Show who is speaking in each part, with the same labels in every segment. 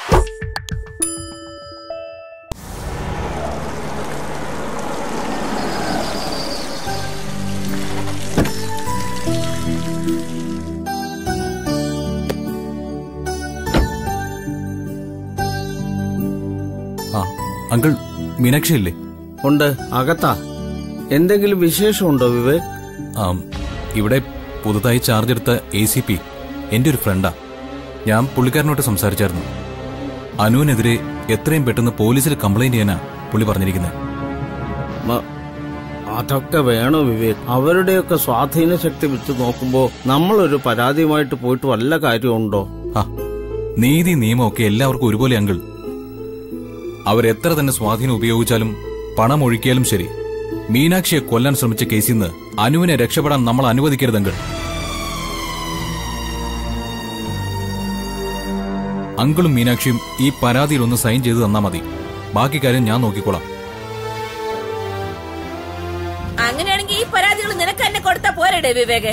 Speaker 1: ആ അങ്കിൾ മീനാക്ഷി ഇല്ലേ
Speaker 2: ഉണ്ട് അകത്താ എന്തെങ്കിലും വിശേഷമുണ്ടോ വിവേക്
Speaker 1: ആ ഇവിടെ പുതുതായി ചാർജ് എടുത്ത എ സി പി എന്റെ ഒരു ഫ്രണ്ടാ ഞാൻ പുള്ളിക്കാരനോട്ട് സംസാരിച്ചായിരുന്നു അനുവിനെതിരെ എത്രയും പെട്ടെന്ന് പോലീസിൽ കംപ്ലൈന്റ് ചെയ്യാനാ പുള്ളി പറഞ്ഞിരിക്കുന്നത്
Speaker 2: മ- അതൊക്കെ വേണോ വിവേക് അവരുടെയൊക്കെ സ്വാധീന ശക്തി വെച്ച് നോക്കുമ്പോ നമ്മളൊരു പരാതിയുമായിട്ട് പോയിട്ട് വല്ല കാര്യമുണ്ടോ
Speaker 1: ആ നീതി നിയമമൊക്കെ എല്ലാവർക്കും ഒരുപോലെ അങ്കിൾ അവരെത്ര തന്നെ സ്വാധീനം ഉപയോഗിച്ചാലും പണം ഒഴുക്കിയാലും ശരി മീനാക്ഷിയെ കൊല്ലാൻ ശ്രമിച്ച കേസിൽ നിന്ന് അനുവിനെ രക്ഷപ്പെടാൻ നമ്മൾ അനുവദിക്കരുത് അങ്കിൾ അങ്കിളും മീനാക്ഷിയും ഈ പരാതിയിൽ ഒന്ന് സൈൻ ചെയ്ത് തന്നാ മതി ബാക്കി കാര്യം ഞാൻ നോക്കിക്കോളാം
Speaker 3: അങ്ങനെയാണെങ്കിൽ ഈ പരാതികൾ നിനക്ക് തന്നെ കൊടുത്താ പോരടേ വിവേക്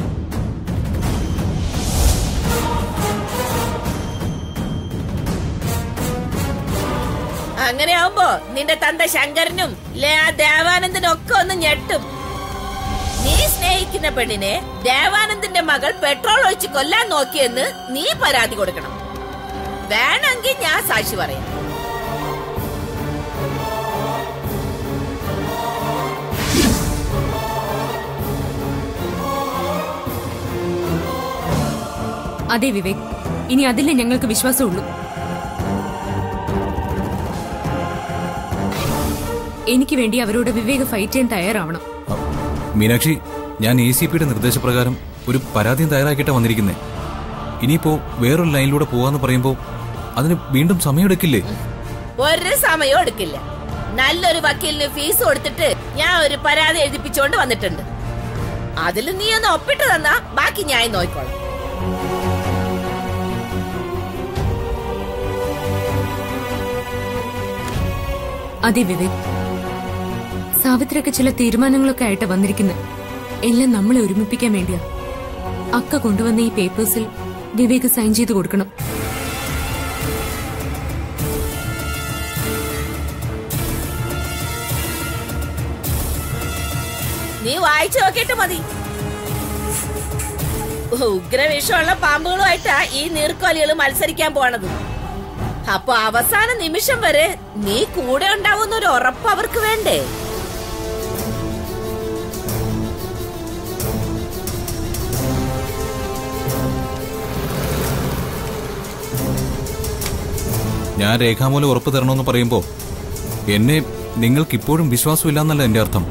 Speaker 3: അങ്ങനെ ആവുമ്പോ നിന്റെ തന്ത ശങ്കരനും ലേ ആ ദേവാനന്ദനും ഒക്കെ ഒന്ന് ഞെട്ടും നീ സ്നേഹിക്കുന്ന പെണ്ണിനെ ദേവാനന്ദന്റെ മകൾ പെട്രോൾ ഒഴിച്ച് കൊല്ലാൻ നോക്കിയെന്ന് നീ പരാതി കൊടുക്കണം വേണമെങ്കിൽ ഞാൻ സാക്ഷി പറയാം
Speaker 4: അതെ വിവേക് ഇനി അതിലേ ഞങ്ങൾക്ക് വിശ്വാസമുള്ളൂ എനിക്ക് വേണ്ടി അവരോട് വിവേക് ഫൈറ്റ് ചെയ്യാൻ തയ്യാറാവണം
Speaker 1: ആ, മീനാക്ഷി ഞാൻ എ സി പിയുടെ നിർദ്ദേശപ്രകാരം ഒരു പരാതിയും തയ്യാറാക്കിയിട്ടാ വന്നിരിക്കുന്നേ ഇനിയിപ്പോ വേറൊരു ലൈനിലൂടെ പോവാന്ന് പറയുമ്പോ അതിന് വീണ്ടും സമയമെടുക്കില്ലേ
Speaker 3: ഒരു സമയം എടുക്കില്ല നല്ലൊരു വക്കീലിന് ഫീസ് കൊടുത്തിട്ട് ഞാൻ ഒരു പരാതി എഴുതിപ്പിച്ചുകൊണ്ട് വന്നിട്ടുണ്ട് അതിൽ നീ ഒന്ന് ഒപ്പിട്ട് തന്നാ ബാക്കി ഞാൻ നോക്കിക്കോളാം
Speaker 4: അതെ വിവേക് സാവിത്രിയൊക്കെ ചില തീരുമാനങ്ങളൊക്കെ ആയിട്ട് വന്നിരിക്കുന്നത് എല്ലാം നമ്മളെ ഒരുമിപ്പിക്കാൻ വേണ്ടിയാ അക്ക കൊണ്ടുവന്ന ഈ പേപ്പേഴ്സിൽ വിവേക് സൈൻ ചെയ്ത് കൊടുക്കണം
Speaker 3: നീ വായിച്ചു നോക്കിയിട്ട് മതി ഉഗ്രവിഷമുള്ള പാമ്പുകളുമായിട്ടാ ഈ നീർക്കോലികൾ മത്സരിക്കാൻ പോണത് അപ്പൊ അവസാന നിമിഷം വരെ നീ കൂടെ ഉണ്ടാവുന്ന ഒരു ഉറപ്പ് അവർക്ക് വേണ്ടേ
Speaker 1: ഞാൻ രേഖാമൂലം ഉറപ്പ് തരണമെന്ന് പറയുമ്പോ എന്നെ നിങ്ങൾക്ക് ഇപ്പോഴും വിശ്വാസമില്ലാന്നല്ല എന്റെ അർത്ഥം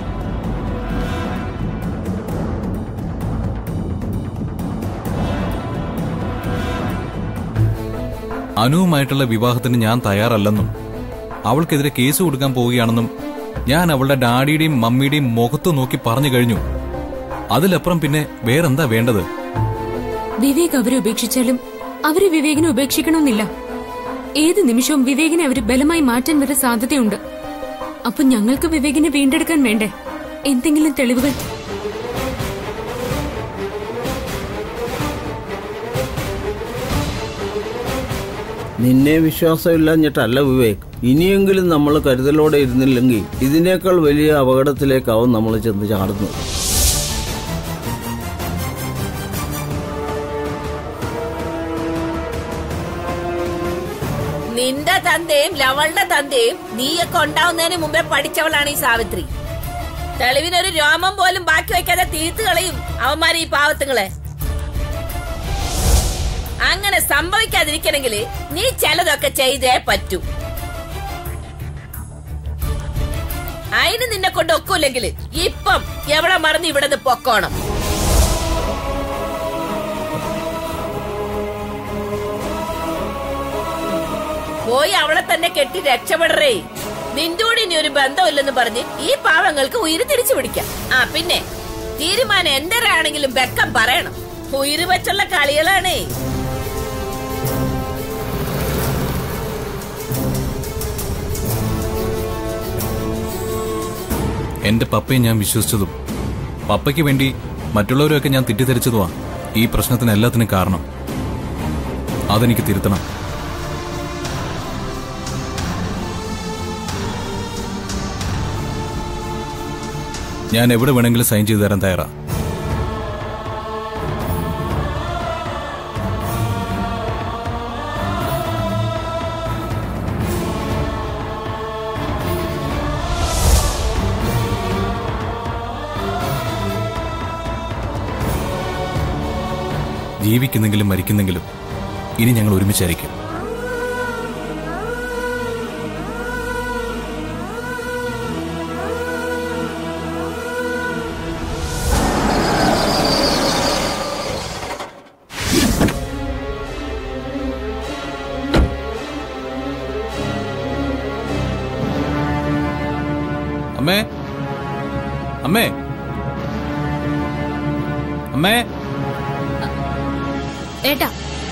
Speaker 1: അനുവുമായിട്ടുള്ള വിവാഹത്തിന് ഞാൻ തയ്യാറല്ലെന്നും അവൾക്കെതിരെ കേസ് കൊടുക്കാൻ പോവുകയാണെന്നും ഞാൻ അവളുടെ ഡാഡിയുടെയും മമ്മിയുടെയും മുഖത്ത് നോക്കി പറഞ്ഞു കഴിഞ്ഞു അതിലപ്പുറം പിന്നെ വേറെന്താ വേണ്ടത്
Speaker 4: വിവേക് അവരെ ഉപേക്ഷിച്ചാലും അവര് വിവേകിനെ ഉപേക്ഷിക്കണമെന്നില്ല ഏത് നിമിഷവും വിവേകിനെ അവര് ബലമായി മാറ്റാൻ വരെ സാധ്യതയുണ്ട് അപ്പൊ ഞങ്ങൾക്ക് വിവേകിനെ വീണ്ടെടുക്കാൻ വേണ്ടേ എന്തെങ്കിലും തെളിവുകൾ
Speaker 2: നിന്നെ വിശ്വാസമില്ലാഞ്ഞിട്ടല്ല വിവേക് ഇനിയെങ്കിലും നമ്മൾ കരുതലോടെ ഇരുന്നില്ലെങ്കിൽ ഇതിനേക്കാൾ വലിയ അപകടത്തിലേക്കാവും നമ്മൾ ചെന്ന് ചാടുന്നത്
Speaker 3: നിന്റെ തന്തയും ലവളുടെ തന്തയും നീയൊക്കെ ഉണ്ടാവുന്നതിന് മുമ്പേ പഠിച്ചവളാണ് ഈ സാവിത്രി തെളിവിനൊരു രോമം പോലും ബാക്കി വയ്ക്കാതെ തീർത്ത് കളയും അവന്മാര് ഈ പാവത്തുങ്ങളെ അങ്ങനെ സംഭവിക്കാതിരിക്കണമെങ്കിൽ നീ ചിലതൊക്കെ ചെയ്തേ പറ്റൂ അതിന് നിന്നെ കൊണ്ട് ഒക്കൂല്ലെങ്കിൽ ഇപ്പം എവിടെ മറന്ന് ഇവിടെ നിന്ന് പൊക്കോണം പോയി അവളെ തന്നെ കെട്ടി രക്ഷപ്പെടറേ നിന്റെ കൂടെ ഇനി ഒരു ബന്ധമില്ലെന്ന് പറഞ്ഞ് ഈ പാവങ്ങൾക്ക് ഉയിര് തിരിച്ചു പിടിക്കാം ആ പിന്നെ തീരുമാനം എന്തരാണെങ്കിലും ബെക്കം പറയണം ഉയിര് വെച്ചുള്ള കളികളാണേ
Speaker 1: എന്റെ പപ്പയെ ഞാൻ വിശ്വസിച്ചതും പപ്പയ്ക്ക് വേണ്ടി മറ്റുള്ളവരെയൊക്കെ ഞാൻ തെറ്റിദ്ധരിച്ചതുമാ ഈ പ്രശ്നത്തിന് എല്ലാത്തിനും കാരണം അതെനിക്ക് തിരുത്തണം ഞാൻ എവിടെ വേണമെങ്കിലും സൈൻ ചെയ്തു തരാൻ തയ്യാറാ ജീവിക്കുന്നെങ്കിലും മരിക്കുന്നെങ്കിലും ഇനി ഞങ്ങൾ ഒരുമിച്ചായിരിക്കും അമ്മേ അമ്മേ അമ്മേ
Speaker 5: ഏട്ടാ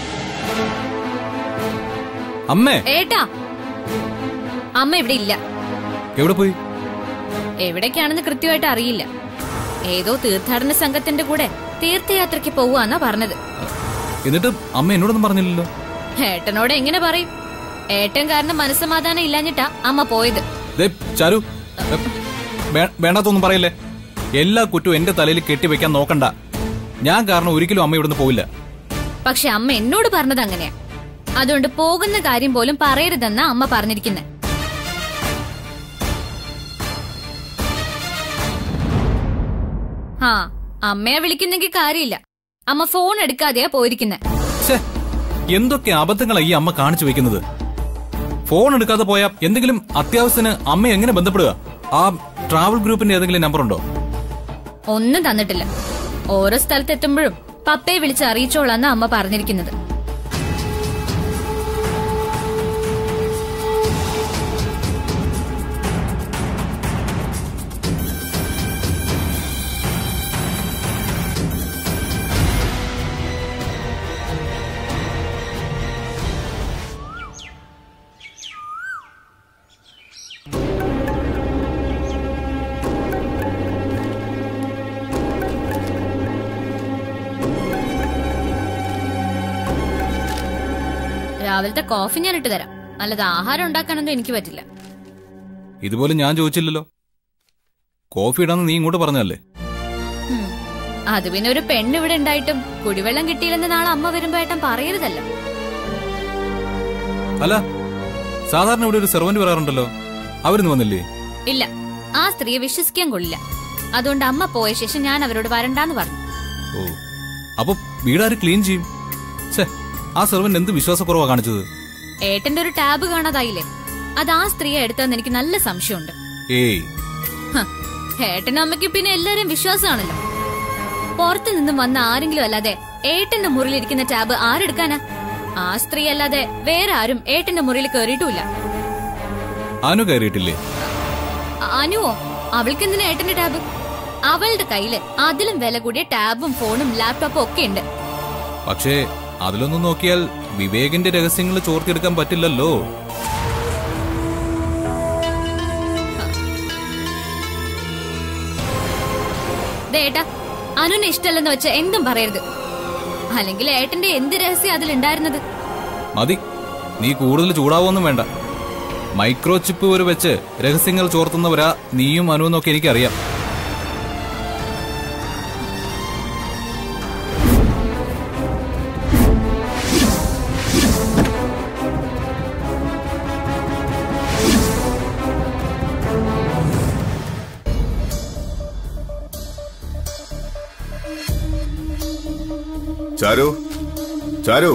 Speaker 1: അമ്മേ
Speaker 5: ഏട്ടാ അമ്മ ഇവിടെ ഇല്ല
Speaker 1: എവിടെ പോയി
Speaker 5: എവിടേക്കാണെന്ന് കൃത്യമായിട്ട് അറിയില്ല ഏതോ തീർത്ഥാടന സംഘത്തിന്റെ കൂടെ തീർത്ഥയാത്രയ്ക്ക് പോവാന്നാ പറഞ്ഞത്
Speaker 1: എന്നിട്ട് അമ്മ എന്നോടൊന്നും പറഞ്ഞില്ലല്ലോ
Speaker 5: ഏട്ടനോട് എങ്ങനെ പറയും ഏട്ടൻ കാരണം മനസ്സമാധാനം ഇല്ലാഞ്ഞിട്ടാ അമ്മ പോയത്
Speaker 1: ദേ, ചാരു ഏ, വേ- വേണ്ടാത്തൊന്നും പറയല്ലേ എല്ലാ കുറ്റവും എന്റെ തലയിൽ കെട്ടിവെക്കാൻ നോക്കണ്ട ഞാൻ കാരണം ഒരിക്കലും അമ്മ ഇവിടുന്ന് പോവില്ല
Speaker 5: പക്ഷെ അമ്മ എന്നോട് പറഞ്ഞത് അങ്ങനെയാ അതുകൊണ്ട് പോകുന്ന കാര്യം പോലും പറയരുതെന്നാ അമ്മ പറഞ്ഞിരിക്കുന്നത് ആ അമ്മയെ വിളിക്കുന്നെങ്കിൽ കാര്യമില്ല അമ്മ ഫോൺ എടുക്കാതെയാ പോയിരിക്കുന്നെ
Speaker 1: ഛേ എന്തൊക്കെ അബദ്ധങ്ങളാ ഈ അമ്മ കാണിച്ചു വെക്കുന്നത് ഫോൺ എടുക്കാതെ പോയാ എന്തെങ്കിലും അത്യാവശ്യത്തിന് അമ്മ എങ്ങനെ ബന്ധപ്പെടുക ആ ട്രാവൽ ഗ്രൂപ്പിന്റെ ഏതെങ്കിലും നമ്പർ ഉണ്ടോ
Speaker 5: ഒന്നും തന്നിട്ടില്ല ഓരോ സ്ഥലത്ത് എത്തുമ്പോഴും പപ്പയെ വിളിച്ച് അറിയിച്ചോളാന്ന് അമ്മ പറഞ്ഞിരിക്കുന്നത് രാവിലത്തെ കോഫി ഞാൻ ഇട്ട് തരാം അല്ലാതെ ആഹാരം ഉണ്ടാക്കാനൊന്നും എനിക്ക് പറ്റില്ല
Speaker 1: ഇതുപോലെ ഞാൻ ചോദിച്ചില്ലല്ലോ കോഫി ഇടാന്ന് നീ ഇങ്ങോട്ട് പറഞ്ഞല്ലേ
Speaker 5: ഉം. അത് പിന്നെ ഒരു പെണ്ണ് ഇവിടെ ഉണ്ടായിട്ടും കുടിവെള്ളം കിട്ടിയില്ലെന്ന് നാളെ അമ്മ വരുമ്പോ ഏട്ടൻ പറയരുതല്ലോ
Speaker 1: അല്ല സാധാരണ ഇവിടെ ഒരു സെർവന്റ് വരാറുണ്ടല്ലോ അവരിന്ന് വന്നില്ലേ
Speaker 5: ഇല്ല ആ സ്ത്രീയെ വിശ്വസിക്കാൻ കൊള്ളില്ല അതുകൊണ്ട് അമ്മ പോയ ശേഷം ഞാൻ അവരോട് വരണ്ടാന്ന് പറഞ്ഞു
Speaker 1: ഓ അപ്പൊ വീടാര് ക്ലീൻ ചെയ്യും ഛേ ആ സെർവന്റ് എന്ത് വിശ്വാസക്കുറവാ കാണിച്ചത്
Speaker 5: ഏട്ടന്റെ ഒരു ടാബ് കാണാതായില്ലേ അത് ആ സ്ത്രീയെ എടുത്തെന്ന് എനിക്ക് നല്ല സംശയമുണ്ട്
Speaker 1: ഏയ്
Speaker 5: ഹ, ഏട്ടനും അമ്മയ്ക്കും പിന്നെ എല്ലാരും വിശ്വാസമാണല്ലോ പുറത്തു നിന്നും വന്ന ആരെങ്കിലും അല്ലാതെ ഏട്ടന്റെ മുറിയിലിരിക്കുന്ന ടാബ് ആരെടുക്കാനാ ആ സ്ത്രീ അല്ലാതെ വേറെ ആരും ഏട്ടന്റെ മുറിയിൽ കയറിയിട്ടുമില്ല
Speaker 1: അനു കയറിയിട്ടില്ലേ
Speaker 5: അ- അനുവോ അവൾക്ക് എന്തിനാ ഏട്ടന്റെ ടാബ് അവളുടെ കയ്യില് അതിലും വില കൂടിയ ടാബും ഫോണും ലാപ്ടോപ്പും ഒക്കെ ഉണ്ട്
Speaker 1: പക്ഷേ അതിലൊന്നും നോക്കിയാൽ വിവേകിന്റെ രഹസ്യങ്ങൾ ചോർത്തിയെടുക്കാൻ പറ്റില്ലല്ലോ
Speaker 5: ദേ ഏട്ടാ അനുവിനെ ഇഷ്ടമല്ലെന്ന് വെച്ച് എന്തും പറയരുത് അല്ലെങ്കിൽ ഏട്ടന്റെ എന്ത് രഹസ്യം അതിലുണ്ടായിരുന്നത്
Speaker 1: മതി നീ കൂടുതൽ ചൂടാവൊന്നും വേണ്ട മൈക്രോ ചിപ്പ് ഒരു വെച്ച് രഹസ്യങ്ങൾ ചോർത്തുന്നവരാ നീയും അനുവെന്നൊക്കെ എനിക്കറിയാം
Speaker 6: ചാരു ചാരു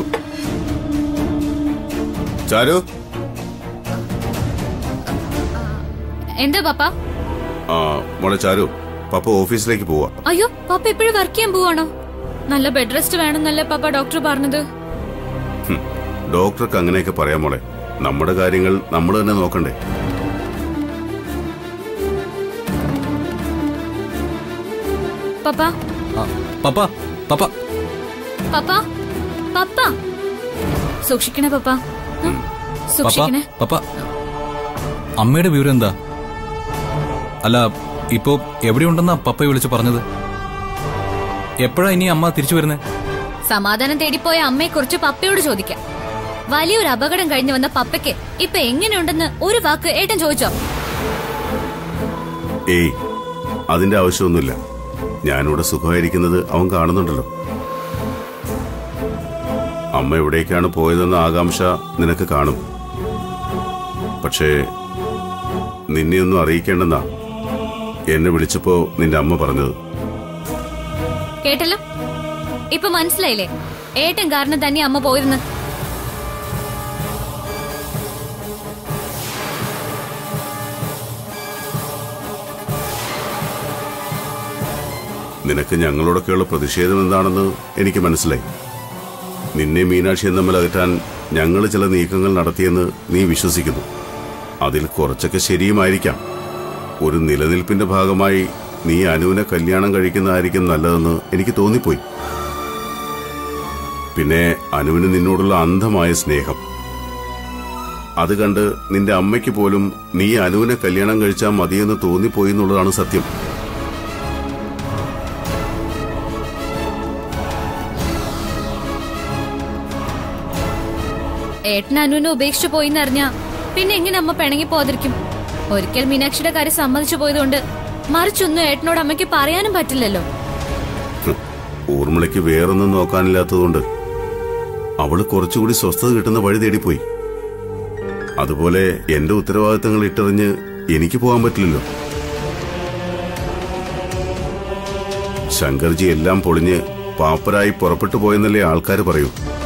Speaker 6: ചാരു
Speaker 5: എന്താ പപ്പ
Speaker 6: ആ മോളെ ചാരു പപ്പ ഓഫീസിലേക്ക് പോവാ
Speaker 5: അയ്യോ പപ്പ എപ്പോഴും വർക്ക് ചെയ്യാൻ പോവാണോ നല്ല ബെഡ് റെസ്റ്റ് വേണമെന്നല്ലേ പപ്പ ഡോക്ടർ പറഞ്ഞത്
Speaker 6: ഹും, ഡോക്ടർക്ക് അങ്ങനെയൊക്കെ പറയാം മോളെ നമ്മുടെ കാര്യങ്ങൾ നമ്മൾ തന്നെ നോക്കണ്ടേ
Speaker 5: പപ്പ
Speaker 1: ആ, പപ്പ പപ്പ
Speaker 5: പപ്പ പപ്പ സൂക്ഷിക്കണേ പപ്പ ഉം,
Speaker 1: പപ്പ
Speaker 5: സൂക്ഷിക്കണേ
Speaker 1: പപ്പ അമ്മയുടെ വിവരം എന്താ അല്ല ഇപ്പോ എവിടെയുണ്ടെന്നാ പപ്പയെ വിളിച്ച് പറഞ്ഞത് എപ്പോഴാ ഇനി അമ്മ തിരിച്ചു വരുന്നേ
Speaker 5: സമാധാനം തേടിപ്പോയ അമ്മയെ കുറിച്ച് പപ്പയോട് ചോദിക്കാം വലിയൊരു അപകടം കഴിഞ്ഞു വന്ന പപ്പയ്ക്ക് ഇപ്പൊ എങ്ങനെയുണ്ടെന്ന് ഒരു വാക്ക് ഏട്ടൻ ചോദിച്ചോ
Speaker 6: ഏയ് അതിന്റെ ആവശ്യമൊന്നുമില്ല ഞാനിവിടെ സുഖമായിരിക്കുന്നത് അവൻ കാണുന്നുണ്ടല്ലോ അമ്മ എവിടേക്കാണ് പോയതെന്ന ആകാംക്ഷ നിനക്ക് കാണും പക്ഷേ നിന്നെയൊന്നും അറിയിക്കേണ്ടെന്നാ എന്നെ വിളിച്ചപ്പോ നിന്റെ അമ്മ പറഞ്ഞത്
Speaker 5: കേട്ടല്ലോ ഇപ്പൊ മനസ്സിലായില്ലേ ഏട്ടൻ കാരണം തന്നെ അമ്മ പോയിരുന്ന്
Speaker 6: നിനക്ക് ഞങ്ങളോടൊക്കെയുള്ള പ്രതിഷേധം എന്താണെന്ന് എനിക്ക് മനസ്സിലായി നിന്നെ മീനാക്ഷിയും തമ്മിൽ അകറ്റാൻ ഞങ്ങൾ ചില നീക്കങ്ങൾ നടത്തിയെന്ന് നീ വിശ്വസിക്കുന്നു അതിൽ കുറച്ചൊക്കെ ശരിയുമായിരിക്കാം ഒരു നിലനിൽപ്പിന്റെ ഭാഗമായി നീ അനുവിനെ കല്യാണം കഴിക്കുന്നതായിരിക്കും നല്ലതെന്ന് എനിക്ക് തോന്നിപ്പോയി പിന്നെ അനുവിന് നിന്നോടുള്ള അന്ധമായ സ്നേഹം അത് കണ്ട് നിന്റെ അമ്മയ്ക്ക് പോലും നീ അനുവിനെ കല്യാണം കഴിച്ചാൽ മതിയെന്ന് തോന്നിപ്പോയി എന്നുള്ളതാണ് സത്യം
Speaker 5: ഏട്ടൻ അനുവിനെ ഉപേക്ഷിച്ചു പോയിന്നറിഞ്ഞ പിന്നെ എങ്ങനെ അമ്മ പിണങ്ങി പോകാതിരിക്കും ഒരിക്കൽ മീനാക്ഷിയുടെ കാര്യം സമ്മതിച്ചു പോയതുകൊണ്ട് മറിച്ചൊന്നും ഏട്ടനോട് അമ്മയ്ക്ക് പറയാനും പറ്റില്ലല്ലോ
Speaker 6: ഹ്, ഊർമിളയ്ക്ക് വേറൊന്നും നോക്കാനില്ലാത്തതുകൊണ്ട് അവള് കുറച്ചുകൂടി സ്വസ്ഥത കിട്ടുന്ന വഴി തേടിപ്പോയി അതുപോലെ എന്റെ ഉത്തരവാദിത്തങ്ങൾ ഇട്ടെറിഞ്ഞ് എനിക്ക് പോകാൻ പറ്റില്ലല്ലോ ശങ്കർജി എല്ലാം പൊളിഞ്ഞ് പാപ്പരായി പുറപ്പെട്ടു പോയെന്നല്ലേ ആൾക്കാർ പറയൂ